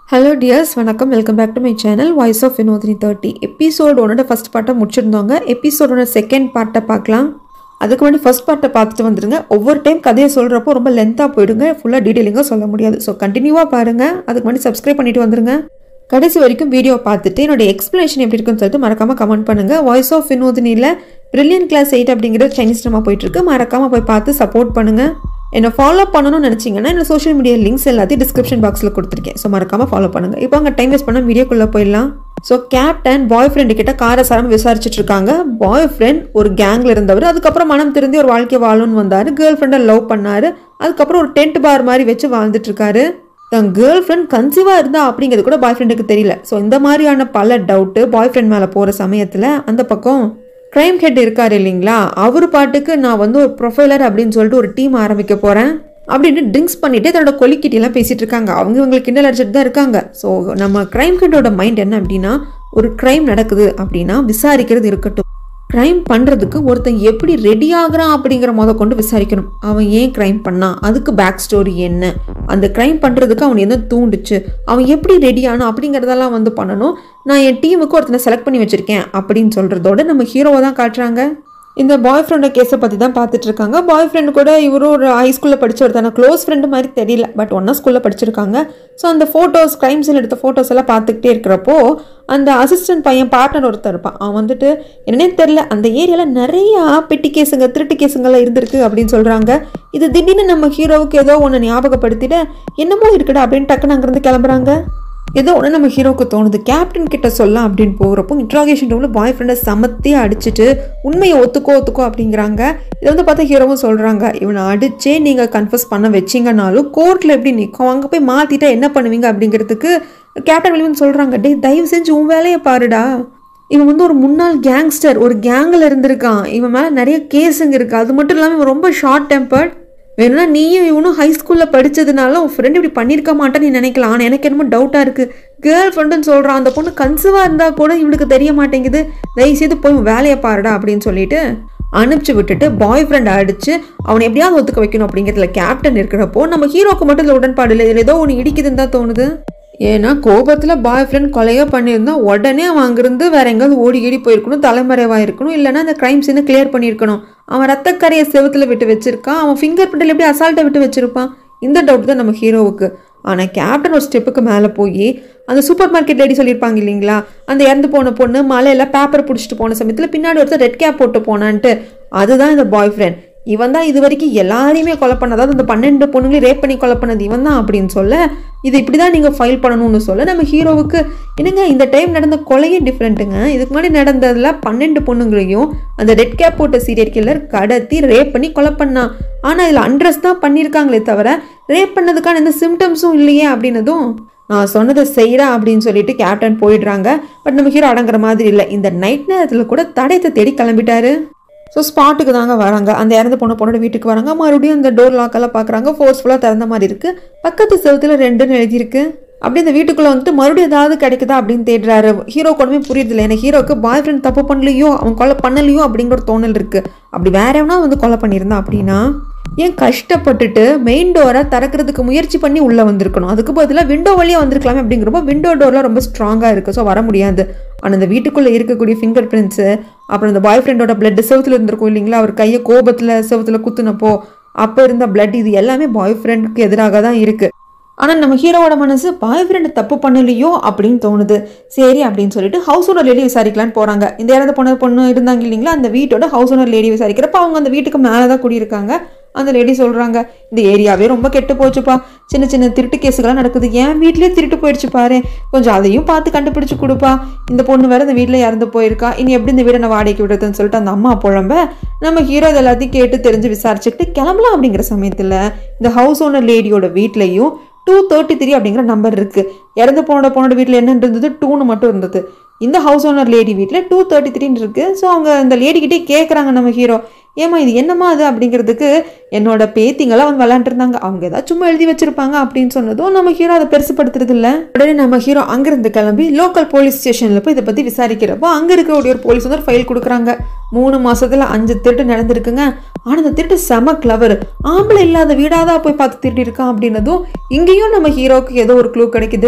hello dears வணக்கம் welcome back to my channel voice of Vinodhini thirty episode ஒன்னோட first பார்ட்டை முடிச்சிருந்தோங்க எபிசோடோட செகண்ட் பார்ட்டை பார்க்கலாம் அதுக்கு முன்னாடி ஃபர்ஸ்ட் பார்ட்டை பார்த்துட்டு வந்துருங்க ஒவ்வொரு டைம் கதையை சொல்கிறப்போ ரொம்ப லென்த்தாக போயிடுங்க ஃபுல்லாக டீட்டெயிலிங்காக சொல்ல முடியாது ஸோ கண்டினியூவாக பாருங்கள் அதுக்கு முன்னாடி சப்ஸ்கிரைப் பண்ணிட்டு வந்துருங்க கடைசி வரைக்கும் வீடியோ பார்த்துட்டு என்னோட எக்ஸ்ப்ளனேஷன் எப்படி இருக்குன்னு சொல்லிட்டு மறக்காமல் கமெண்ட் பண்ணுங்கள் வாய்ஸ் ஆஃப் வினோதினியில் பிரில்லியன் கிளாஸ் எயிட் அப்படிங்கிற சைனீஸ் ட்ராமா போயிட்டுருக்கு மறக்காமல் போய் பார்த்து சப்போர்ட் பண்ணுங்கள் என்னை ஃபாலோ பண்ணணும்னு நினச்சிங்கன்னா என்னோட சோஷியல் மீடியா லிங்க்ஸ் எல்லாத்தையும் டிஸ்கிரிப்ஷன் பாக்ஸில் கொடுத்துருக்கேன் ஸோ மறக்காமல் ஃபாலோ பண்ணுங்கள் இப்போ அங்கே டைம் வேஸ்ட் பண்ண வீடியோக்குள்ளே போயிடலாம் ஸோ கேப்டன் பாய் ஃப்ரெண்டு கிட்ட காரை சாரம் விசாரிச்சுட்டு இருக்காங்க பாய் ஃப்ரெண்ட் ஒரு கேங்கில் இருந்தவர் அதுக்கப்புறம் மனம் திருந்தி ஒரு வாழ்க்கை வாழணும்னு வந்தார் கேர்ள் ஃப்ரெண்டை லவ் பண்ணார் அதுக்கப்புறம் ஒரு டென்ட் பார் மாதிரி வச்சு வாழ்ந்துட்டு இருக்காரு தன் கேர்ள் ஃப்ரெண்ட் கன்சீவாக இருந்தா அப்படிங்கிறது கூட பாய் ஃப்ரெண்டுக்கு தெரியல ஸோ இந்த மாதிரியான பல டவுட்டு பாய் ஃப்ரெண்ட் மேலே போகிற சமயத்தில் அந்த பக்கம் க்ரைம் ஹெட் இருக்காரு இல்லைங்களா அவர் பாட்டுக்கு நான் வந்து ஒரு ப்ரொஃபைலர் அப்படின்னு சொல்லிட்டு ஒரு டீம் ஆரம்பிக்க போகிறேன் அப்படின்னு ட்ரிங்க்ஸ் பண்ணிட்டு தன்னோட கொலிக்கிட்டியெல்லாம் பேசிட்டு இருக்காங்க அவங்க இவங்களுக்கு கிண்டல் அடிச்சிட்டு தான் இருக்காங்க ஸோ நம்ம க்ரைம் ஹெட்டோட மைண்ட் என்ன அப்படின்னா ஒரு க்ரைம் நடக்குது அப்படின்னா விசாரிக்கிறது இருக்கட்டும் க்ரைம் பண்ணுறதுக்கு ஒருத்தன் எப்படி ரெடி ஆகுறான் அப்படிங்கிற முத கொண்டு விசாரிக்கணும் அவன் ஏன் க்ரைம் பண்ணான் அதுக்கு பேக் ஸ்டோரி என்ன அந்த க்ரைம் பண்ணுறதுக்கு அவன் என்ன தூண்டுச்சு அவன் எப்படி ரெடி ஆனான் அப்படிங்கிறதெல்லாம் வந்து பண்ணணும் நான் என் டீமுக்கு ஒருத்தனை செலக்ட் பண்ணி வச்சுருக்கேன் அப்படின்னு சொல்கிறதோட நம்ம ஹீரோவை தான் காட்டுறாங்க இந்த பாய் ஃப்ரெண்டோட கேஸை பற்றி தான் பார்த்துட்டு இருக்காங்க பாய் ஃப்ரெண்டு கூட இவரும் ஒரு ஹை ஸ்கூலில் படிச்ச ஒருத்தன க்ளோஸ் ஃப்ரெண்டு மாதிரி தெரியல பட் ஒன்றா ஸ்கூலில் படிச்சிருக்காங்க ஸோ அந்த ஃபோட்டோஸ் க்ரைம் சீன் எடுத்த ஃபோட்டோஸ் எல்லாம் பார்த்துக்கிட்டே இருக்கிறப்போ அந்த அசிஸ்டன்ட் பையன் பார்ட்னர் ஒருத்தர் இருப்பான் அவன் வந்துட்டு என்னன்னே தெரில அந்த ஏரியாவில் நிறையா பெட்டி கேஸுங்க திருட்டு கேஸுங்கெல்லாம் இருந்திருக்கு அப்படின்னு சொல்கிறாங்க இது திடீர்னு நம்ம ஹீரோவுக்கு ஏதோ ஒன்று ஞாபகப்படுத்திட்டு என்னமோ இருக்குடா அப்படின்னு டக்குன்னு அங்கேருந்து கிளம்புறாங்க ஏதோ ஒன்று நம்ம ஹீரோவுக்கு தோணுது கேப்டன் கிட்ட சொல்லலாம் அப்படின்னு போகிறப்போ இன்ட்ராகேஷன் ரூமில் பாய் ஃப்ரெண்டை சமத்தியாக அடிச்சுட்டு உண்மையை ஒத்துக்கோ ஒத்துக்கோ அப்படிங்கிறாங்க இதை வந்து பார்த்தா ஹீரோவும் சொல்கிறாங்க இவனை அடிச்சே நீங்கள் கன்ஃபர்ஸ் பண்ண வச்சிங்கனாலும் கோர்ட்டில் எப்படி நிற்கும் அங்கே போய் மாற்றிட்டா என்ன பண்ணுவீங்க அப்படிங்கிறதுக்கு கேப்டன் வில்லியன் சொல்கிறாங்க டே தயவு செஞ்சு உன் வேலையை பாருடா இவன் வந்து ஒரு முன்னாள் கேங்ஸ்டர் ஒரு கேங்கில் இருந்திருக்கான் இவன் மேலே நிறைய கேஸுங்க இருக்குது அது மட்டும் இல்லாமல் இவன் ரொம்ப ஷார்ட் டெம்பர்ட் வேணும்னா நீயும் இவனும் ஹை ஸ்கூலில் படித்ததுனால உன் ஃப்ரெண்ட் இப்படி பண்ணியிருக்க மாட்டேன்னு நீ நினைக்கலாம் ஆனால் எனக்கு என்னமோ டவுட்டாக இருக்குது கேர்ள் ஃப்ரெண்டுன்னு சொல்கிறான் அந்த பொண்ணு கன்சீவாக இருந்தால் கூட இவனுக்கு தெரிய மாட்டேங்குது தயவுசெய்து போய் உன் வேலையை பாருடா அப்படின்னு சொல்லிட்டு அனுப்பிச்சு விட்டுட்டு பாய் ஃப்ரெண்ட் அடிச்சு அவனை எப்படியாவது ஒத்துக்க வைக்கணும் அப்படிங்கிறதுல கேப்டன் இருக்கிறப்போ நம்ம ஹீரோக்கு மட்டும் இதில் உடன்பாடு இல்லை இதில் ஏதோ ஒன்று இடிக்குதுன்னு தான் தோணுது ஏன்னா கோபத்தில் பாய் ஃப்ரெண்ட் கொலையோ பண்ணியிருந்தா உடனே அவன் அங்கிருந்து வேற எங்கேயாவது ஓடி ஏடி போயிருக்கணும் தலைமறைவாக இருக்கணும் இல்லைன்னா அந்த க்ரைம் சீனை கிளியர் பண்ணியிருக்கணும் அவன் ரத்தக்கரையை செவத்தில் விட்டு வச்சிருக்கான் அவன் ஃபிங்கர் பிரிண்டில் எப்படி அசால்ட்டை விட்டு வச்சிருப்பான் இந்த டவுட் தான் நம்ம ஹீரோவுக்கு ஆனால் கேப்டன் ஒரு ஸ்டெப்புக்கு மேலே போய் அந்த சூப்பர் மார்க்கெட் லேடி சொல்லியிருப்பாங்க இல்லைங்களா அந்த இறந்து போன பொண்ணு மலையில் பேப்பர் பிடிச்சிட்டு போன சமயத்தில் பின்னாடி ஒருத்தர் ரெட் கேப் போட்டு போனான்ட்டு அதுதான் இந்த பாய் ஃப்ரெண்ட் இவன் தான் இது வரைக்கும் எல்லாரையுமே கொலை பண்ண அதாவது இந்த பன்னெண்டு பொண்ணுங்களையும் ரேப் பண்ணி கொலை பண்ணது இவன் தான் அப்படின்னு சொல்ல இது இப்படி தான் நீங்கள் ஃபைல் பண்ணணும்னு சொல்ல நம்ம ஹீரோவுக்கு என்னங்க இந்த டைம் நடந்த கொலையே டிஃப்ரெண்ட்டுங்க இதுக்கு முன்னாடி நடந்ததில் பன்னெண்டு பொண்ணுங்களையும் அந்த ரெட் கேப் போட்ட சீரியல் கில்லர் கடத்தி ரேப் பண்ணி கொலை பண்ணான் ஆனால் இதில் அண்ட்ரஸ் தான் பண்ணியிருக்காங்களே தவிர ரேப் பண்ணதுக்கான எந்த சிம்டம்ஸும் இல்லையே அப்படின்னதும் நான் சொன்னதை செய்கிறா அப்படின்னு சொல்லிட்டு கேப்டன் போயிடுறாங்க பட் நம்ம ஹீரோ அடங்குற மாதிரி இல்லை இந்த நைட் நேரத்தில் கூட தடயத்தை தேடி கிளம்பிட்டாரு ஸோ ஸ்பாட்டுக்கு தாங்க வராங்க அந்த இறந்து போன பொண்ணோட வீட்டுக்கு வராங்க மறுபடியும் அந்த டோர் லாக்கெல்லாம் பார்க்குறாங்க ஃபோர்ஸ்ஃபுல்லாக திறந்த மாதிரி இருக்குது பக்கத்து செவத்தில் ரெண்டுன்னு எழுதியிருக்கு அப்படி இந்த வீட்டுக்குள்ளே வந்துட்டு மறுபடியும் ஏதாவது கிடைக்குதா அப்படின்னு தேடுறாரு ஹீரோ ஒன்றுமே புரியுதில்லை ஏன்னா ஹீரோக்கு பாய் ஃப்ரெண்ட் தப்பு பண்ணலையோ அவன் கொலை பண்ணலையோ அப்படிங்கிற ஒரு தோணல் இருக்குது அப்படி வேற எவனா வந்து கொலை பண்ணியிருந்தான் அப்படின்னா ஏன் கஷ்டப்பட்டுட்டு மெயின் டோரை திறக்கிறதுக்கு முயற்சி பண்ணி உள்ளே வந்திருக்கணும் அதுக்கு பதிலாக விண்டோ வழியாக வந்திருக்கலாமே அப்படிங்கிறப்போ விண்டோ டோர்லாம் ரொம்ப ஸ்ட்ராங்காக இருக்குது ஸோ வர முடியாது ஆனால் இந்த வீட்டுக்குள்ளே இருக்கக்கூடிய ஃபிங்கர் பிரிண்ட்ஸு அப்புறம் இந்த பாய் ஃப்ரெண்டோட பிளட் செவத்தில் இருந்திருக்கும் இல்லைங்களா அவர் கையை கோபத்தில் செவத்தில் குத்துனப்போ அப்போ இருந்த பிளட் இது எல்லாமே பாய் ஃப்ரெண்டுக்கு எதிராக தான் இருக்குது ஆனால் நம்ம ஹீரோவோட மனசு பாய் ஃப்ரெண்டு தப்பு பண்ணலையோ அப்படின்னு தோணுது சரி அப்படின்னு சொல்லிட்டு ஹவுஸ் ஓனர் லேடி விசாரிக்கலான்னு போகிறாங்க இந்த இறந்த பொண்ணு பொண்ணு இருந்தாங்க இல்லைங்களா அந்த வீட்டோட ஹவுஸ் ஓனர் லேடி விசாரிக்கிறப்ப அவங்க அந்த வீட்டுக்கு மேலே தான் குடியிருக்காங்க அந்த லேடி சொல்கிறாங்க இந்த ஏரியாவே ரொம்ப கெட்டு போச்சுப்பா சின்ன சின்ன திருட்டு கேஸுகள்லாம் நடக்குது ஏன் வீட்லேயே திருட்டு போயிடுச்சு பாரு கொஞ்சம் அதையும் பார்த்து கண்டுபிடிச்சு கொடுப்பா இந்த பொண்ணு வேற இந்த வீட்டில் இறந்து போயிருக்கா இனி எப்படி இந்த வீடை நான் வாடகைக்கு விடுறதுன்னு சொல்லிட்டு அந்த அம்மா புழம்ப நம்ம ஹீரோ இது எல்லாத்தையும் கேட்டு தெரிஞ்சு விசாரிச்சுக்கிட்டு கிளம்பலாம் அப்படிங்கிற சமயத்தில் இந்த ஹவுஸ் ஓனர் லேடியோட வீட்லேயும் டூ தேர்ட்டி த்ரீ அப்படிங்கிற நம்பர் இருக்குது இறந்து போனோட பொண்ணோட வீட்டில் என்ன இருந்தது டூன்னு மட்டும் இருந்தது இந்த ஹவுஸ் ஓனர் லேடி வீட்டில் டூ தேர்ட்டி த்ரீன்னு இருக்குது ஸோ அவங்க இந்த லேடிக்கிட்டே கேட்குறாங்க நம்ம ஹீரோ ஏமா இது என்னம்மா அது அப்படிங்கிறதுக்கு என்னோட பேத்திங்கெல்லாம் வந்து விளாண்டுருந்தாங்க அவங்க ஏதாவது சும்மா எழுதி வச்சிருப்பாங்க அப்படின்னு சொன்னதும் நம்ம ஹீரோ அதை பெருசுப்படுத்துறது இல்லை உடனே நம்ம ஹீரோ அங்கேருந்து கிளம்பி லோக்கல் போலீஸ் ஸ்டேஷனில் போய் இதை பற்றி விசாரிக்கிறப்போ அங்கே இருக்கக்கூடிய ஒரு போலீஸ் வந்து ஒரு ஃபைல் கொடுக்குறாங்க மூணு மாசத்துல அஞ்சு திருட்டு நடந்திருக்குங்க ஆனால் அந்த திருட்டு செம கிளவர் ஆம்பளை இல்லாத வீடாதான் போய் பார்த்து திருடி இருக்கான் அப்படின்னதும் இங்கேயும் நம்ம ஹீரோக்கு ஏதோ ஒரு க்ளூ கிடைக்குது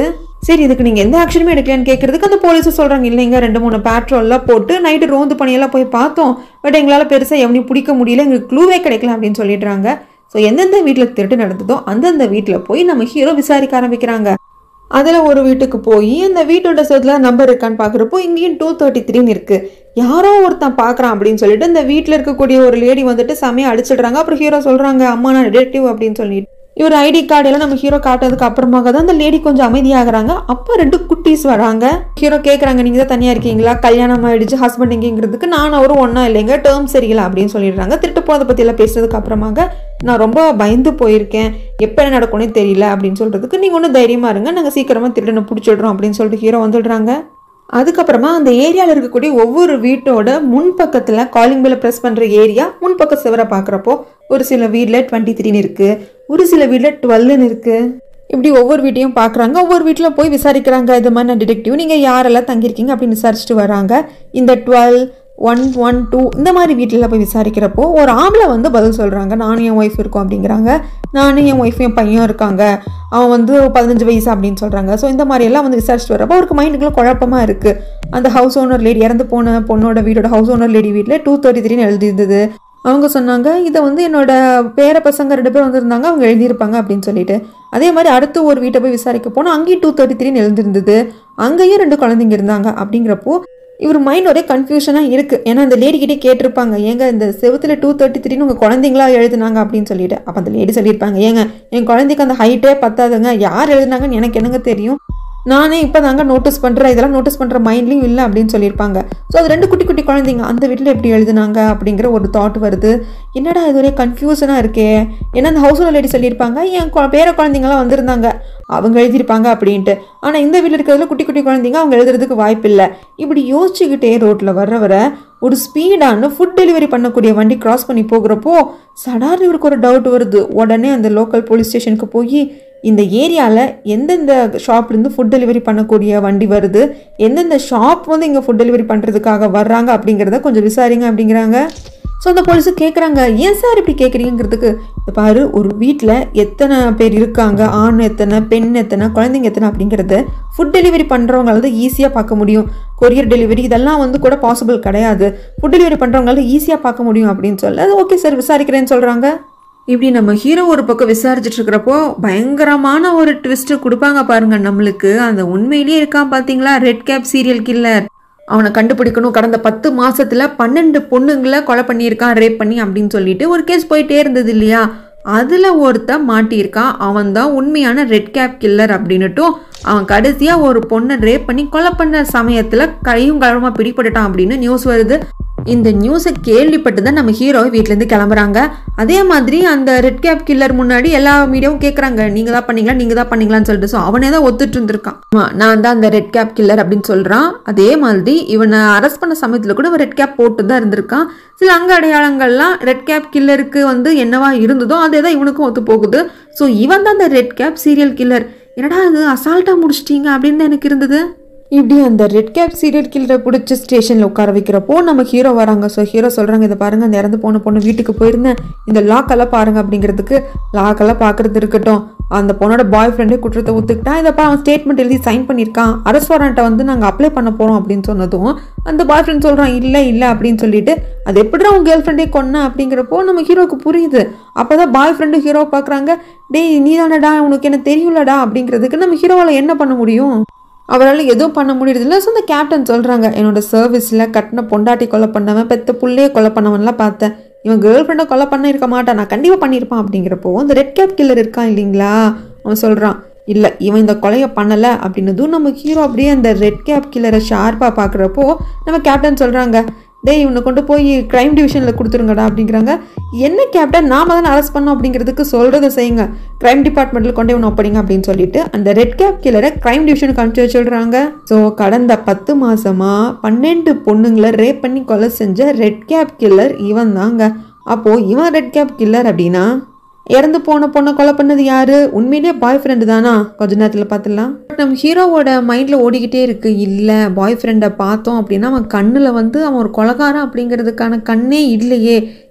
சரி இதுக்கு நீங்கள் எந்த ஆக்ஷனுமே எடுக்கலையான்னு கேட்கறதுக்கு அந்த போலீஸும் சொல்கிறாங்க இல்லைங்க ரெண்டு மூணு பேட்ரோல்லாம் போட்டு நைட்டு ரோந்து பணியெல்லாம் போய் பார்த்தோம் பட் எங்களால் பெருசாக எவனையும் பிடிக்க முடியல எங்களுக்கு க்ளூவே கிடைக்கல அப்படின்னு சொல்லிடுறாங்க ஸோ எந்தெந்த வீட்டில் திருட்டு நடந்ததோ அந்தந்த வீட்டில் போய் நம்ம ஹீரோ விசாரிக்க ஆரம்பிக்கிறாங்க அதில் ஒரு வீட்டுக்கு போய் அந்த வீட்டோட செத்தில் நம்பர் இருக்கான்னு பார்க்குறப்போ இங்கேயும் டூ தேர்ட்டி த்ரீன்னு இருக்குது யாரோ ஒருத்தன் பார்க்குறான் அப்படின்னு சொல்லிட்டு இந்த வீட்டில் இருக்கக்கூடிய ஒரு லேடி வந்துட்டு செமையாக அடிச்சிடுறாங்க அப்புறம் ஹீரோ சொல்கிறாங்க அம்மா நான் டிடெக்டிவ் அப்படின்னு சொல்லிட்டு இவர் ஐடி கார்டு எல்லாம் நம்ம ஹீரோ காட்டுறதுக்கு அப்புறமாக தான் அந்த லேடி கொஞ்சம் அமைதியாகிறாங்க அப்போ ரெண்டு குட்டீஸ் வராங்க ஹீரோ கேட்குறாங்க நீங்கள் தான் தனியாக இருக்கீங்களா கல்யாணம் ஆயிடுச்சு ஹஸ்பண்ட் எங்கேங்கிறதுக்கு நான் அவரும் ஒன்றா இல்லைங்க டேர்ம் சரியில்லை அப்படின்னு சொல்லிடுறாங்க திருட்டு போகிறத பற்றியெல்லாம் பேசுறதுக்கு அப்புறமாக நான் ரொம்ப பயந்து போயிருக்கேன் எப்போ என்ன நடக்கும்னே தெரியல அப்படின்னு சொல்கிறதுக்கு நீங்கள் ஒன்றும் தைரியமாக இருங்க நாங்கள் சீக்கிரமாக திருடனை பிடிச்சிடுறோம் அப்படின்னு சொல்லிட்டு ஹீரோ வந்துடுறாங்க அதுக்கப்புறமா அந்த ஏரியாவில் இருக்கக்கூடிய ஒவ்வொரு வீட்டோட முன்பக்கத்தில் காலிங் பெல்லை ப்ரெஸ் பண்ணுற ஏரியா முன்பக்க சிவரை பார்க்குறப்போ ஒரு சில வீட்டில் டுவெண்ட்டி த்ரீன்னு இருக்குது ஒரு சில வீட்டில் டுவெல்னு இருக்குது இப்படி ஒவ்வொரு வீட்டையும் பார்க்குறாங்க ஒவ்வொரு வீட்டில் போய் விசாரிக்கிறாங்க இது மாதிரி நான் டிடெக்டிவ் நீங்கள் யாரெல்லாம் தங்கியிருக்கீங்க அப்படின்னு விசாரிச்சுட்டு வராங்க இந்த டுவெல் ஒன் ஒன் டூ இந்த மாதிரி வீட்டில் போய் விசாரிக்கிறப்போ ஒரு ஆம்பளை வந்து பதில் சொல்கிறாங்க நானும் என் ஒய்ஃப் இருக்கோம் அப்படிங்கிறாங்க நானும் என் ஒய்ஃப் என் பையன் இருக்காங்க அவன் வந்து பதினஞ்சு வயசு அப்படின்னு சொல்கிறாங்க ஸோ இந்த மாதிரி எல்லாம் வந்து விசாரிச்சுட்டு வரப்போ அவருக்கு மைண்டுக்குள்ள குழப்பமாக இருக்குது அந்த ஹவுஸ் ஓனர் லேடி இறந்து போன பொண்ணோட வீடோட ஹவுஸ் ஓனர் லேடி வீட்டில் டூ தேர்ட்டி த்ரீன்னு எழுதியிருந்தது அவங்க சொன்னாங்க இதை வந்து என்னோட பேர பசங்க ரெண்டு பேர் வந்திருந்தாங்க அவங்க எழுதியிருப்பாங்க அப்படின்னு சொல்லிட்டு அதே மாதிரி அடுத்து ஒரு வீட்டை போய் விசாரிக்க போனால் அங்கேயும் டூ தேர்ட்டி த்ரீன்னு எழுந்திருந்தது அங்கேயும் ரெண்டு குழந்தைங்க இருந்தாங்க அப்படிங்கிறப்போ இவர் மைண்ட் ஒரே கன்ஃபியூஷனாக இருக்குது ஏன்னா அந்த லேடிக்கிட்டே கேட்டிருப்பாங்க ஏங்க இந்த செவத்தில் டூ தேர்ட்டி த்ரீன்னு உங்கள் குழந்தைங்களா எழுதுனாங்க அப்படின்னு சொல்லிட்டு அப்போ அந்த லேடி சொல்லியிருப்பாங்க ஏங்க என் குழந்தைக்கு அந்த ஹைட்டே பத்தாதுங்க யார் எழுதுனாங்கன்னு எனக்கு என்னங்க தெரியும் நானே இப்போ தாங்க நோட்டீஸ் பண்ணுறேன் இதெல்லாம் நோட்டீஸ் பண்ணுற மைண்ட்லையும் இல்லை அப்படின்னு சொல்லியிருப்பாங்க ஸோ அது ரெண்டு குட்டி குட்டி குழந்தைங்க அந்த வீட்டில் எப்படி எழுதுனாங்க அப்படிங்கிற ஒரு தாட் வருது என்னடா இது ஒரே கன்ஃபியூஷனாக இருக்கே ஏன்னா அந்த ஹவுஸ் ஓனர் லேடி சொல்லியிருப்பாங்க என் கொ- பேர குழந்தைங்களாம் வந்திருந்தாங்க அவங்க எழுதியிருப்பாங்க அப்படின்ட்டு ஆனால் இந்த வீட்டில் இருக்கிறதுல குட்டி குட்டி குழந்தைங்க அவங்க எழுதுறதுக்கு வாய்ப்பில்லை இப்படி யோசிச்சுக்கிட்டே ரோட்டில் வர்றவரை ஒரு ஸ்பீடான ஃபுட் டெலிவரி பண்ணக்கூடிய வண்டி கிராஸ் பண்ணி போகிறப்போ சடார்னு இவருக்கு ஒரு டவுட் வருது உடனே அந்த லோக்கல் போலீஸ் ஸ்டேஷனுக்கு போய் இந்த ஏரியாவில் எந்தெந்த ஷாப்லேருந்து ஃபுட் டெலிவரி பண்ணக்கூடிய வண்டி வருது எந்தெந்த ஷாப் வந்து இங்கே ஃபுட் டெலிவரி பண்ணுறதுக்காக வர்றாங்க அப்படிங்கிறத கொஞ்சம் விசாரிங்க அப்படிங்கிறாங்க ஸோ அந்த போலீஸு கேட்குறாங்க ஏன் சார் இப்படி கேட்குறீங்கிறதுக்கு இந்த பாரு ஒரு வீட்டில் எத்தனை பேர் இருக்காங்க ஆண் எத்தனை பெண் எத்தனை குழந்தைங்க எத்தனை அப்படிங்கிறத ஃபுட் டெலிவரி பண்ணுறவங்களால தான் ஈஸியாக பார்க்க முடியும் கொரியர் டெலிவரி இதெல்லாம் வந்து கூட பாசிபிள் கிடையாது ஃபுட் டெலிவரி பண்ணுறவங்களால ஈஸியாக பார்க்க முடியும் அப்படின்னு சொல்ல ஓகே சார் விசாரிக்கிறேன்னு சொல்கிறாங்க இப்படி நம்ம ஹீரோ ஒரு பக்கம் விசாரிச்சுட்டு இருக்கிறப்போ பயங்கரமான ஒரு ட்விஸ்ட் கொடுப்பாங்க பாருங்க நம்மளுக்கு அந்த உண்மையிலேயே இருக்கான் பாத்தீங்களா ரெட் கேப் சீரியல் கில்லர் அவனை கண்டுபிடிக்கணும் கடந்த பத்து மாசத்துல பன்னெண்டு பொண்ணுங்களை கொலை பண்ணியிருக்கான் ரேப் பண்ணி அப்படின்னு சொல்லிட்டு ஒரு கேஸ் போயிட்டே இருந்தது இல்லையா அதில் ஒருத்தன் மாட்டியிருக்கான் அவன் தான் உண்மையான ரெட் கேப் கில்லர் அப்படின்னுட்டும் அவன் கடைசியாக ஒரு பொண்ணை ரேப் பண்ணி கொலை பண்ண சமயத்தில் கையும் களமாக பிடிபட்டுட்டான் அப்படின்னு நியூஸ் வருது இந்த நியூஸை கேள்விப்பட்டு தான் நம்ம ஹீரோ வீட்டிலேருந்து கிளம்புறாங்க அதே மாதிரி அந்த ரெட் கேப் கில்லர் முன்னாடி எல்லா மீடியாவும் கேட்குறாங்க நீங்கள் தான் பண்ணீங்களா நீங்கள் தான் பண்ணீங்களான்னு சொல்லிட்டு ஸோ அவனே தான் ஒத்துட்டு இருந்திருக்கான் ஆமா, நான் தான் அந்த ரெட் கேப் கில்லர் அப்படின்னு சொல்கிறான் அதே மாதிரி இவனை அரெஸ்ட் பண்ண சமயத்தில் கூட இவன் ரெட் கேப் போட்டு தான் இருந்திருக்கான் சில அங்க அடையாளங்கள்லாம் ரெட் கேப் கில்லருக்கு வந்து என்னவா இருந்ததோ அதே தான் இவனுக்கும் ஒத்து போகுது ஸோ இவன் தான் அந்த ரெட் கேப் சீரியல் கில்லர் என்னடா இது அசால்ட்டாக முடிச்சிட்டீங்க அப்படின்னு தான் எனக்கு இருந்தது இப்படி அந்த ரெட் கேப் சீரியல் கில்லரை பிடிச்சி ஸ்டேஷனில் உட்கார வைக்கிறப்போ நம்ம ஹீரோ வராங்க ஸோ ஹீரோ சொல்கிறாங்க இதை பாருங்க அந்த இறந்து போன பொண்ணு வீட்டுக்கு போயிருந்தேன் இந்த லாக்கெல்லாம் பாருங்க அப்படிங்கிறதுக்கு லாக்கெல்லாம் பார்க்கறது இருக்கட்டும் அந்த பொண்ணோட பாய் ஃப்ரெண்டே குற்றத்தை ஒத்துக்கிட்டான் இதைப்பா அவன் ஸ்டேட்மெண்ட் எழுதி சைன் பண்ணியிருக்கான் அரஸ்ட் வாரண்ட்டை வந்து நாங்கள் அப்ளை பண்ண போகிறோம் அப்படின்னு சொன்னதும் அந்த பாய் ஃப்ரெண்ட் சொல்கிறான் இல்லை இல்லை அப்படின்னு சொல்லிட்டு அது எப்படிடா உன் கேர்ள் ஃப்ரெண்டே கொன்ன அப்படிங்கிறப்போ நம்ம ஹீரோவுக்கு புரியுது அப்போ தான் பாய் ஃப்ரெண்டு ஹீரோ பார்க்குறாங்க டேய் நீ தானடா உனக்கு என்ன தெரியலடா அப்படிங்கிறதுக்கு நம்ம ஹீரோவால் என்ன பண்ண முடியும் அவரால் எதுவும் பண்ண முடியறதில்ல ஸோ அந்த கேப்டன் சொல்கிறாங்க என்னோட சர்வீஸில் கட்டின பொண்டாட்டி கொலை பண்ணவன் பெத்த புள்ளையே கொலை பண்ணவன்லாம் பார்த்தேன் இவன் கேர்ள் ஃப்ரெண்டை கொலை பண்ண இருக்க மாட்டான் நான் கண்டிப்பாக பண்ணியிருப்பான் அப்படிங்கிறப்போ அந்த ரெட் கேப் கில்லர் இருக்கான் இல்லைங்களா அவன் சொல்கிறான் இல்லை இவன் இந்த கொலையை பண்ணலை அப்படின்னதும் நம்ம ஹீரோ அப்படியே அந்த ரெட் கேப் கில்லரை ஷார்ப்பாக பார்க்குறப்போ நம்ம கேப்டன் சொல்கிறாங்க டேய் இவனை கொண்டு போய் க்ரைம் டிவிஷனில் கொடுத்துருங்கடா அப்படிங்கிறாங்க என்ன கேப்டன் நாம தானே அரெஸ்ட் பண்ணோம் அப்படிங்கிறதுக்கு சொல்கிறத செய்யுங்க க்ரைம் டிபார்ட்மெண்ட்டில் கொண்டு இவனை ஒப்படைங்க அப்படின்னு சொல்லிட்டு அந்த ரெட் கேப் கில்லரை க்ரைம் டிவிஷனுக்கு அனுப்பிச்சு வச்சுடுறாங்க ஸோ கடந்த பத்து மாசமா பன்னெண்டு பொண்ணுங்களை ரேப் பண்ணி கொலை செஞ்ச ரெட் கேப் கில்லர் இவன் தாங்க அப்போது இவன் ரெட் கேப் கில்லர் அப்படின்னா இறந்து போன பொண்ணை கொலை பண்ணது யாரு உண்மையிலேயே பாய் ஃப்ரெண்டு தானா கொஞ்ச நேரத்தில் பார்த்துடலாம் நம்ம ஹீரோவோட மைண்டில் ஓடிக்கிட்டே இருக்கு இல்லை பாய் ஃப்ரெண்டை பார்த்தோம் அப்படின்னா அவன் கண்ணில் வந்து அவன் ஒரு கொலகாரன் அப்படிங்கிறதுக்கான கண்ணே இல்லையே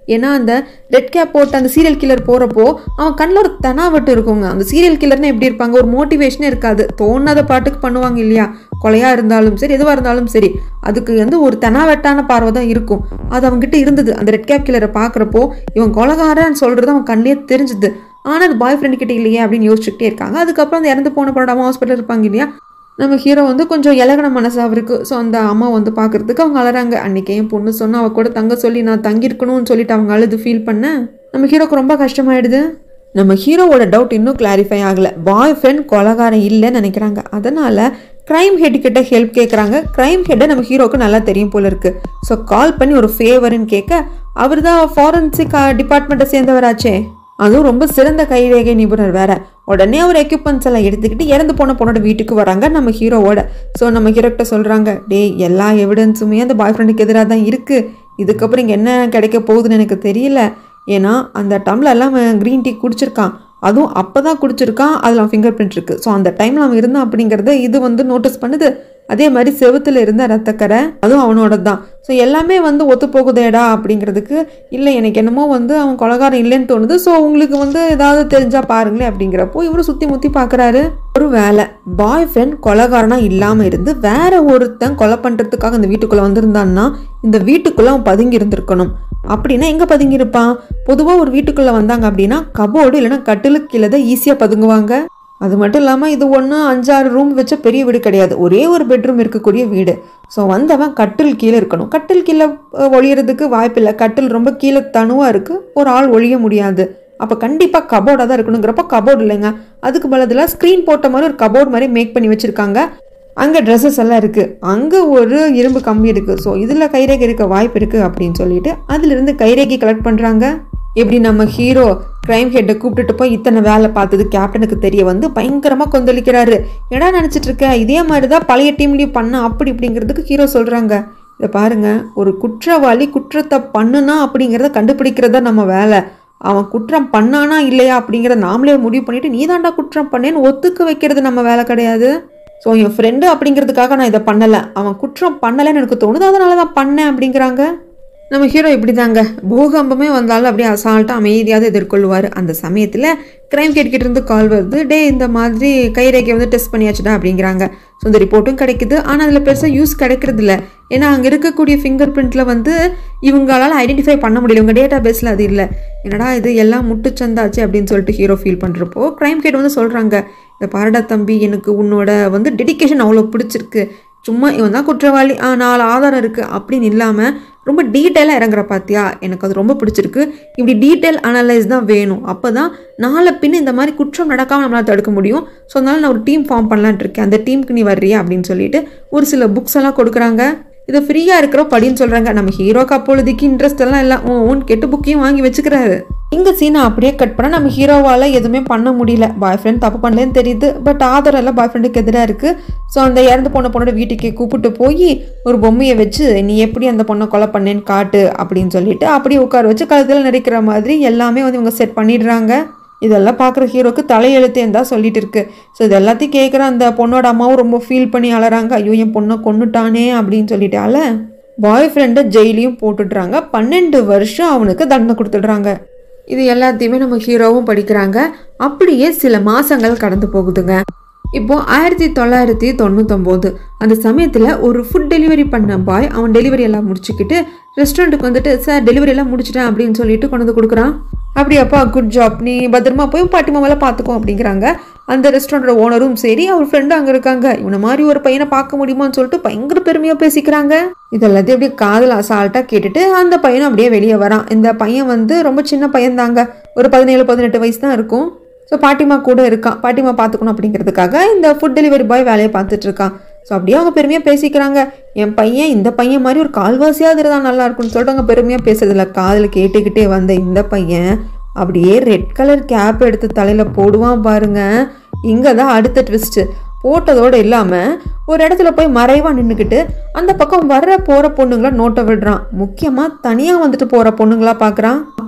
ஏன்னா அந்த ரெட் கேப் போட்டு அந்த சீரியல் கில்லர் போகிறப்போ அவன் கண்ணில் ஒரு தெனாவட்டு இருக்குங்க அந்த சீரியல் கில்லர்னு எப்படி இருப்பாங்க ஒரு மோட்டிவேஷனே இருக்காது தோணாத பாட்டுக்கு பண்ணுவாங்க இல்லையா கொலையாக இருந்தாலும் சரி எதுவாக இருந்தாலும் சரி அதுக்கு வந்து ஒரு தெனாவெட்டான பார்வை தான் இருக்கும் அது அவங்ககிட்ட இருந்தது அந்த ரெட் கேப் கில்லரை பார்க்குறப்போ இவன் கொலகாரன்னு சொல்கிறது அவன் கண்ணிலே தெரிஞ்சுது ஆனால் அது பாய் ஃப்ரெண்டு கிட்ட இல்லையே அப்படின்னு யோசிச்சுக்கிட்டே இருக்காங்க அதுக்கப்புறம் அந்த இறந்து போன பொண்ணோட அம்மா ஹாஸ்பிட்டல் இருப்பாங்க இல்லையா நம்ம ஹீரோ வந்து கொஞ்சம் இலகன மனசு அவருக்கு ஸோ அந்த அம்மா வந்து பார்க்கறதுக்கு அவங்க அழறாங்க அன்னைக்கு என் பொண்ணு சொன்னா அவ கூட தங்க சொல்லி நான் தங்கியிருக்கணும்னு சொல்லிட்டு அவங்க அழுது ஃபீல் பண்ணேன் நம்ம ஹீரோக்கு ரொம்ப கஷ்டமாயிடுது நம்ம ஹீரோவோட டவுட் இன்னும் கிளாரிஃபை ஆகலை பாய் ஃப்ரெண்ட் கொலகாரம் இல்லைன்னு நினைக்கிறாங்க அதனால க்ரைம் ஹெட் கிட்ட ஹெல்ப் கேட்குறாங்க க்ரைம் ஹெட்டை நம்ம ஹீரோக்கு நல்லா தெரியும் போல இருக்கு ஸோ கால் பண்ணி ஒரு ஃபேவர்னு கேட்க அவர் தான் ஃபாரன்சிக் டிபார்ட்மெண்ட்டை சேர்ந்தவராச்சே அதுவும் ரொம்ப சிறந்த கைரேகை நிபுணர் வேற உடனே அவர் எக்யூப்மெண்ட்ஸ் எல்லாம் எடுத்துக்கிட்டு இறந்து போன பொண்ணோட வீட்டுக்கு வராங்க நம்ம ஹீரோவோட ஸோ நம்ம ஹீரோக்கிட்ட சொல்கிறாங்க டேய் எல்லா எவிடன்ஸுமே அந்த பாய் ஃப்ரெண்டுக்கு எதிராக தான் இருக்குது இதுக்கப்புறம் இங்கே என்ன கிடைக்க போகுதுன்னு எனக்கு தெரியல ஏன்னா அந்த டம்ளர்லாம் அவன் க்ரீன் டீ குடிச்சிருக்கான் அதுவும் அப்போ தான் குடிச்சிருக்கான் அதில் அவன் ஃபிங்கர் பிரிண்ட் இருக்குது ஸோ அந்த டைமில் அவன் இருந்தான் அப்படிங்கிறத இது வந்து நோட்டீஸ் பண்ணுது அதே மாதிரி செவுத்துல இருந்த ரத்தக்கரை அதுவும் அவனோட தான் ஸோ எல்லாமே வந்து ஒத்து போகுதேடா அப்படிங்கிறதுக்கு இல்லை எனக்கு என்னமோ வந்து அவன் கொலகாரம் இல்லைன்னு தோணுது ஸோ உங்களுக்கு வந்து ஏதாவது தெரிஞ்சா பாருங்களேன் அப்படிங்கிறப்போ இவரு சுற்றி முற்றி பார்க்குறாரு ஒரு வேலை பாய் ஃப்ரெண்ட் கொலகாரனா இல்லாமல் இருந்து வேற ஒருத்தன் கொலை பண்ணுறதுக்காக இந்த வீட்டுக்குள்ளே வந்திருந்தான்னா இந்த வீட்டுக்குள்ளே அவன் பதுங்கி இருந்திருக்கணும் அப்படின்னா எங்கே பதுங்கி இருப்பான் பொதுவாக ஒரு வீட்டுக்குள்ளே வந்தாங்க அப்படின்னா கபோர்டு இல்லைன்னா கட்டிலுக்கு கீழே தான் ஈஸியாக பதுங்குவாங்க அது மட்டும் இல்லாமல் இது ஒன்று அஞ்சாறு ரூம் வச்ச பெரிய வீடு கிடையாது ஒரே ஒரு பெட்ரூம் இருக்கக்கூடிய வீடு ஸோ வந்தவன் கட்டில் கீழே இருக்கணும் கட்டில் கீழே அஹ், ஒளியறதுக்கு வாய்ப்பில்லை கட்டில் ரொம்ப கீழே தனுவாக இருக்குது ஒரு ஆள் ஒழிய முடியாது அப்போ கண்டிப்பாக கபோர்டாக தான் இருக்கணுங்கிறப்ப கபோர்டு இல்லைங்க அதுக்கு பதிலாக ஸ்க்ரீன் போட்ட மாதிரி ஒரு கபோர்டு மாதிரி மேக் பண்ணி வச்சுருக்காங்க அங்கே ட்ரெஸ்ஸஸ் எல்லாம் இருக்குது அங்கே ஒரு இரும்பு கம்பி இருக்குது ஸோ இதில் கைரேகை இருக்க வாய்ப்பு இருக்குது அப்படின்னு சொல்லிட்டு அதிலிருந்து கைரேகை கலெக்ட் பண்ணுறாங்க எப்படி நம்ம ஹீரோ கிரைம் ஹெட்டை கூப்பிட்டுட்டு போய் இத்தனை வேலை பார்த்தது கேப்டனுக்கு தெரிய வந்து பயங்கரமாக கொந்தளிக்கிறாரு என்னடா நினச்சிட்டு இருக்க இதே மாதிரி தான் பழைய டீம்லேயும் பண்ண அப்படி இப்படிங்கிறதுக்கு ஹீரோ சொல்கிறாங்க இதை பாருங்க ஒரு குற்றவாளி குற்றத்தை பண்ணுனா அப்படிங்கிறத கண்டுபிடிக்கிறதா நம்ம வேலை அவன் குற்றம் பண்ணானா இல்லையா அப்படிங்கிறத நாமளே முடிவு பண்ணிட்டு நீ தாண்டா குற்றம் பண்ணேன்னு ஒத்துக்க வைக்கிறது நம்ம வேலை கிடையாது ஸோ என் ஃப்ரெண்டு அப்படிங்கிறதுக்காக நான் இதை பண்ணலை அவன் குற்றம் பண்ணலைன்னு எனக்கு தோணுது அதனால தான் பண்ணேன் அப்படிங்கிறாங்க நம்ம ஹீரோ இப்படி தாங்க பூகம்பமே வந்தாலும் அப்படியே அசால்ட்டாக அமைதியாக எதிர்கொள்வார் அந்த சமயத்தில் கிரைம் கேட்கிட்ட இருந்து கால் வருது டே இந்த மாதிரி கைரேகை வந்து டெஸ்ட் பண்ணியாச்சுடா அப்படிங்கிறாங்க ஸோ இந்த ரிப்போர்ட்டும் கிடைக்குது ஆனால் அதில் பெருசாக யூஸ் கிடைக்கிறது இல்லை ஏன்னா அங்கே இருக்கக்கூடிய ஃபிங்கர் பிரிண்ட்டில் வந்து இவங்களால ஐடென்டிஃபை பண்ண முடியல உங்கள் டேட்டா பேஸில் அது இல்லை என்னடா இது எல்லாம் முட்டுச்சந்தாச்சு அப்படின்னு சொல்லிட்டு ஹீரோ ஃபீல் பண்ணுறப்போ கிரைம் கேட் வந்து சொல்கிறாங்க இந்த பாரடா தம்பி எனக்கு உன்னோட வந்து டெடிகேஷன் அவ்வளோ பிடிச்சிருக்கு சும்மா இவன் தான் குற்றவாளி ஆ நாலு ஆதாரம் இருக்குது அப்படின்னு இல்லாமல் ரொம்ப டீட்டெயிலாக இறங்குற பாத்தியா எனக்கு அது ரொம்ப பிடிச்சிருக்கு இப்படி டீட்டெயில் அனலைஸ் தான் வேணும் அப்போ தான் நாளை பின்ன இந்த மாதிரி குற்றம் நடக்காமல் நம்மளால் தடுக்க முடியும் ஸோ அதனால நான் ஒரு டீம் ஃபார்ம் பண்ணலான்ட்டு இருக்கேன் அந்த டீமுக்கு நீ வர்றியா அப்படின்னு சொல்லிட்டு ஒரு சில புக்ஸ் எல்லாம் கொடுக்குறாங்க இது ஃப்ரீயாக இருக்கிற படின்னு சொல்கிறாங்க நம்ம ஹீரோக்கு அப்பொழுதைக்கு இன்ட்ரெஸ்ட் எல்லாம் எல்லாம் ஓன் கெட்டு புக்கையும் வாங்கி வச்சுக்கிறாரு இந்த சீனை அப்படியே கட் பண்ணால் நம்ம ஹீரோவால் எதுவுமே பண்ண முடியல பாய் ஃப்ரெண்ட் தப்பு பண்ணலன்னு தெரியுது பட் ஆதாரம் எல்லாம் பாய் ஃப்ரெண்டுக்கு எதிராக இருக்குது ஸோ அந்த இறந்து போன பொண்ணோட வீட்டுக்கு கூப்பிட்டு போய் ஒரு பொம்மையை வச்சு நீ எப்படி அந்த பொண்ணை கொலை பண்ணேன்னு காட்டு அப்படின்னு சொல்லிட்டு அப்படியே உட்கார வச்சு கழுத்தில் நெரிக்கிற மாதிரி எல்லாமே வந்து இவங்க செட் பண்ணிடுறாங்க இதெல்லாம் பார்க்குற ஹீரோக்கு தலையெழுத்தேன்னு தான் சொல்லிட்டு இருக்கு ஸோ இது எல்லாத்தையும் கேட்குற அந்த பொண்ணோட அம்மாவும் ரொம்ப ஃபீல் பண்ணி அலறாங்க ஐயோ என் பொண்ணை கொன்னுட்டானே அப்படின்னு சொல்லிட்டால பாய் ஃப்ரெண்டை ஜெயிலையும் போட்டுடுறாங்க பன்னெண்டு வருஷம் அவனுக்கு தண்டனை கொடுத்துடுறாங்க இது எல்லாத்தையுமே நம்ம ஹீரோவும் படிக்கிறாங்க அப்படியே சில மாசங்கள் கடந்து போகுதுங்க இப்போ ஆயிரத்தி தொள்ளாயிரத்தி தொண்ணூத்தொம்போது அந்த சமயத்தில் ஒரு ஃபுட் டெலிவரி பண்ண பாய் அவன் டெலிவரி எல்லாம் முடிச்சுக்கிட்டு ரெஸ்டாரண்ட்டுக்கு வந்துட்டு சார் டெலிவரி எல்லாம் முடிச்சிட்டேன் அப்படின்னு சொல்லிட்டு கொண்டு வந்து கொடுக்குறான் அப்படியாப்பா குட் ஜாப் நீ பத்திரமா போய் பாட்டி மாமெல்லாம் பார்த்துக்கோ அப்படிங்கிறாங்க அந்த ரெஸ்டாரண்டோட ஓனரும் சரி அவர் ஃப்ரெண்டும் அங்கே இருக்காங்க இவனை மாதிரி ஒரு பையனை பார்க்க முடியுமான்னு சொல்லிட்டு பயங்கர பெருமையாக பேசிக்கிறாங்க இதெல்லாத்தையும் அப்படியே காதல் அசால்ட்டாக கேட்டுட்டு அந்த பையனும் அப்படியே வெளியே வரான் இந்த பையன் வந்து ரொம்ப சின்ன பையன் தாங்க ஒரு பதினேழு பதினெட்டு வயசு தான் இருக்கும் ஸோ பாட்டிமா கூட இருக்கான் பாட்டிமா பார்த்துக்கணும் அப்படிங்கிறதுக்காக இந்த ஃபுட் டெலிவரி பாய் வேலையை பார்த்துட்டு இருக்கான் ஸோ அப்படியே அவங்க பெருமையாக பேசிக்கிறாங்க என் பையன் இந்த பையன் மாதிரி ஒரு கால்வாசியாவது இருந்தால் நல்லா இருக்கும்னு சொல்லிட்டு அவங்க பெருமையாக பேசுறதில்ல காதில் கேட்டுக்கிட்டே வந்த இந்த பையன் அப்படியே ரெட் கலர் கேப் எடுத்து தலையில் போடுவான் பாருங்க இங்கே தான் அடுத்த ட்விஸ்ட்டு போட்டதோடு இல்லாமல் ஒரு இடத்துல போய் மறைவாக நின்றுக்கிட்டு அந்த பக்கம் வர்ற போகிற பொண்ணுங்கள நோட்டை விடுறான் முக்கியமாக தனியாக வந்துட்டு போகிற பொண்ணுங்களா பார்க்குறான் அப்போ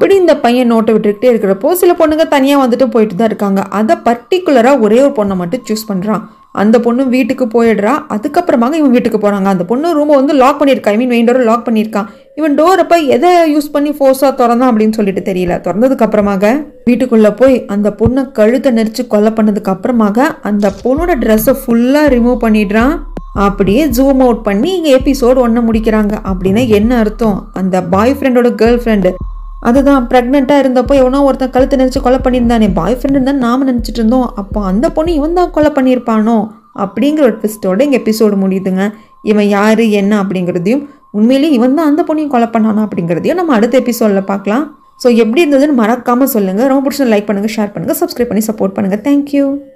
அப்படி இந்த பையன் நோட்டை விட்டுக்கிட்டே இருக்கிறப்போ சில பொண்ணுங்க தனியாக வந்துட்டு போயிட்டு தான் இருக்காங்க அதை பர்டிகுலராக ஒரே ஒரு பொண்ணை மட்டும் சூஸ் பண்ணுறான் அந்த பொண்ணு வீட்டுக்கு போயிடுறா அதுக்கப்புறமாக இவன் வீட்டுக்கு போகிறாங்க அந்த பொண்ணு ரூமை வந்து லாக் பண்ணியிருக்கா ஐ மீன் மெயின் டோரை லாக் பண்ணியிருக்கான் இவன் டோரை போய் எதை யூஸ் பண்ணி ஃபோர்ஸாக திறந்தான் அப்படின்னு சொல்லிட்டு தெரியல திறந்ததுக்கு அப்புறமாக வீட்டுக்குள்ளே போய் அந்த பொண்ணை கழுத்தை நெரிச்சு கொலை பண்ணதுக்கு அப்புறமாக அந்த பொண்ணோட ட்ரெஸ்ஸை ஃபுல்லாக ரிமூவ் பண்ணிடுறான் அப்படியே ஜூம் அவுட் பண்ணி இங்கே எபிசோடு ஒன்று முடிக்கிறாங்க அப்படின்னா என்ன அர்த்தம் அந்த பாய் ஃப்ரெண்டோட கேர்ள் ஃப்ரெண்டு அதுதான் ப்ரெக்னெண்ட்டாக இருந்தப்போ எவனோ ஒருத்தன் கழுத்தை நினச்சி கொலை பண்ணியிருந்தானே பாய் ஃப்ரெண்டு தான் நாம நினச்சிட்டு இருந்தோம் அப்போ அந்த பொண்ணு இவன் தான் கொலை பண்ணியிருப்பானோ அப்படிங்கிற ஒரு ட்விஸ்ட்டோட இங்கே எபிசோடு முடியுதுங்க இவன் யார் என்ன அப்படிங்கிறதையும் உண்மையிலேயே இவன் தான் அந்த பொண்ணையும் கொலை பண்ணானா அப்படிங்கிறதையும் நம்ம அடுத்த எபிசோடில் பார்க்கலாம் ஸோ எப்படி இருந்ததுன்னு மறக்காமல் சொல்லுங்கள் ரொம்ப பிடிச்சது லைக் பண்ணுங்கள் ஷேர் பண்ணுங்கள் சப்ஸ்கிரைப் பண்ணி சப்போர்ட் பண்ணுங்கள் தேங்க்யூ